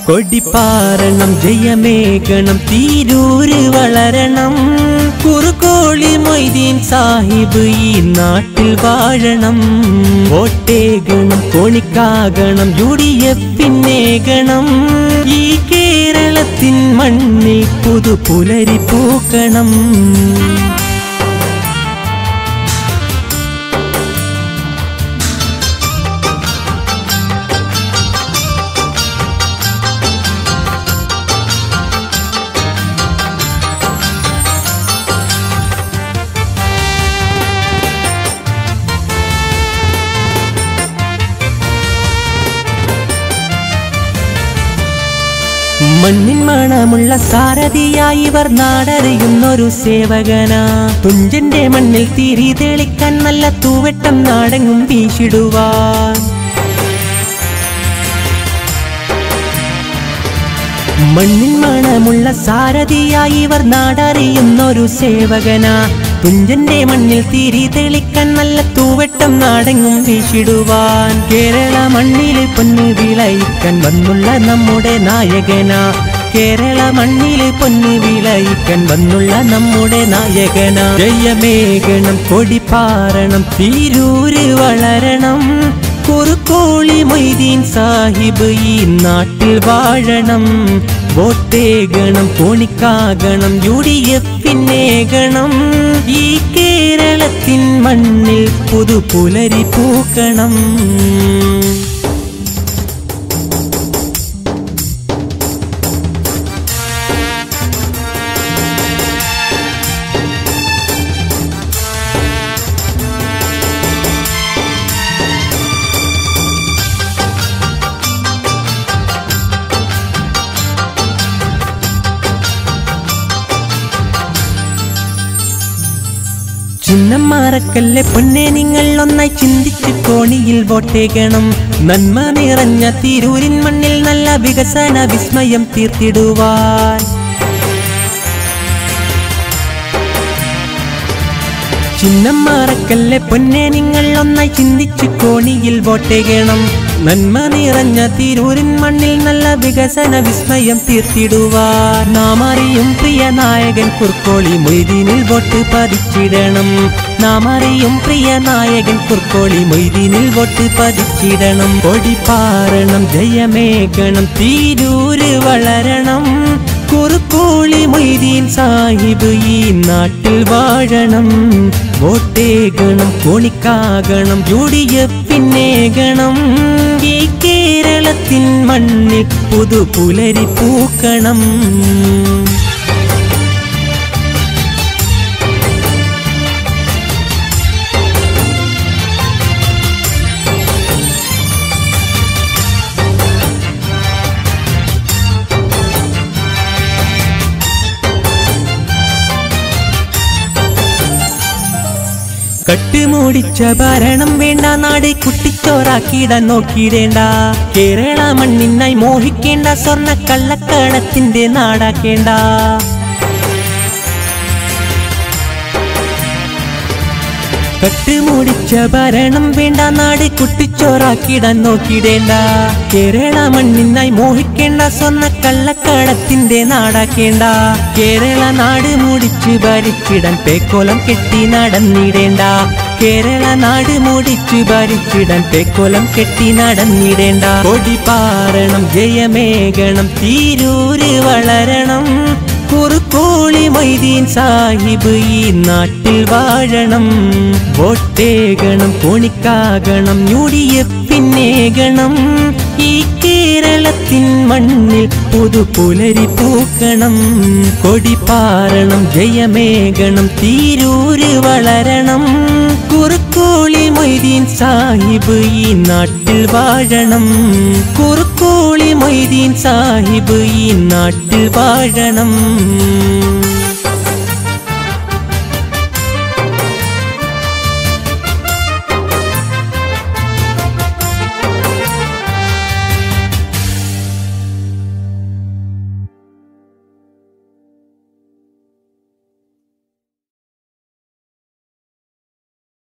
കൊടിപ്പാറണം ജയമേകണം തീരൂര് വളരണം കുറുകോളി മൊയ്തീൻ സാഹിബ് ഈ നാട്ടിൽ വാഴണം വോട്ടേകണം കോണിക്കാകണം യു ഡി എഫിന്നേകണം ഈ കേരളത്തിൻ മണ്ണിൽ പുതു പുലരി പൂക്കണം മണ്ണിൻ മണമുള്ള സാരഥിയായി ഇവർ നാടറിയുന്നൊരു സേവകനാ തുഞ്ചന്റെ മണ്ണിൽ തിരി തെളിക്കാൻ നല്ല തൂവെട്ടം നാടെങ്ങും വീശിടുവാൻ മണ്ണിൻ മണമുള്ള സാരഥിയായി ഇവർ നാടറിയുന്നൊരു സേവകനാ തുഞ്ചന്റെ മണ്ണിൽ തിരി തെളിക്കാൻ നല്ല തൂവെട്ടം നാടെങ്ങും വീശിടുവാൻ കേരള മണ്ണിൽ പൊന്നു വിളയിക്കാൻ വന്നുള്ള നമ്മുടെ നായകനാ കേരള മണ്ണിൽ പൊന്നു വിളയിക്കാൻ വന്നുള്ള നമ്മുടെ നായകനാ ജയമേകണം കൊടിപ്പാറണം തീരൂര് വളരണം കുറുക്കോളി മൊയ്തീൻ സാഹിബ് ഈ നാട്ടിൽ വാഴണം വോട്ടേകണം കോണിക്കാകണം യു ഡി എഫിന്നേകണം ഈ കേരളത്തിൻ മണ്ണിൽ പുതു പുലരി പൂക്കണം ചിഹ്നം മാറക്കല്ലേ പൊന്നെ നിങ്ങൾ ഒന്നായി ചിന്തിച്ച് കോണിയിൽ വോട്ടേകണം നന്മ നിറഞ്ഞ തിരൂരിൻ മണ്ണിൽ നല്ല വികസന വിസ്മയം തീർത്തിടുവാൻ ചിഹ്നം മാറക്കല്ലേ പൊന്നെ നിങ്ങൾ ഒന്നായി ചിന്തിച്ച് കോണിയിൽ വോട്ടേകണം നന്മ നിറഞ്ഞ തിരൂരിൻ മണ്ണിൽ നല്ല വികസന വിസ്മയം തീർത്തിടുവാൻ നാം അറിയും പ്രിയ നായകൻ കുർക്കോളി മൊയ്തീനിൽ വോട്ട് പതിച്ചിടണം നാം അറിയും പ്രിയ നായകൻ കുർക്കോളി മൊയ്തീനിൽ വോട്ട് പതിച്ചിടണം കൊടിപ്പാറണം ജയമേകണം തീരൂര് വളരണം കുറുക്കോളി മൊയ്തീൻ സാഹിബ് ഈ നാട്ടിൽ വാഴണം വോട്ടേകണം കോണിക്കാകണം യു ഡി എഫിന്നേകണം ഈ കേരളത്തിൻ മണ്ണിൽ പുതു പുലരി പൂക്കണം കട്ടുമൂടിച്ച ഭരണം വേണ്ട നാട് കുട്ടിച്ചോറാക്കിയിടാൻ നോക്കിയിടേണ്ട കേരള മണ്ണിനായി മോഹിക്കേണ്ട സ്വർണ്ണ കള്ളക്കടത്തിന്റെ നാടാക്കേണ്ട കട്ടുമൂടിച്ച ഭരണം വേണ്ട നാട് കുട്ടിച്ചോറാക്കിടാൻ നോക്കിയിടേണ്ട കേരള മണ്ണിനായി മോഹിക്കേണ്ട സ്വർണ്ണ കള്ളക്കടത്തിന്റെ നാടാക്കേണ്ട കേരള നാട് മൂടിച്ച് ഭരിച്ചിടാൻ പേക്കോലം കെട്ടി നടന്നിടേണ്ട കേരള നാട് മൂടിച്ചു ഭരിച്ചിടാൻ പേക്കോലം കെട്ടി നടന്നിടേണ്ട കൊടിപ്പാറണം ജയമേകണം തീരൂര് വളരണം കുറുക്കോളി മൊയ്തീൻ സാഹിബ് ഈ നാട്ടിൽ വാഴണം വോട്ടേകണം കോണിക്കാകണം യു ഡി എഫിന്നേകണം ഈ കേരളത്തിൻ മണ്ണിൽ പുതു പുലരി പൂക്കണം കൊടിപ്പാറണം ജയമേകണം തീരൂര് വളരണം കുറുക്കോളി മൊയ്തീൻ സാഹിബ് ഈ നാട്ടിൽ വാഴണം കുറുക്കോളി മൊയ്തീൻ സാഹിബ് ഈ നാട്ടിൽ വാഴണം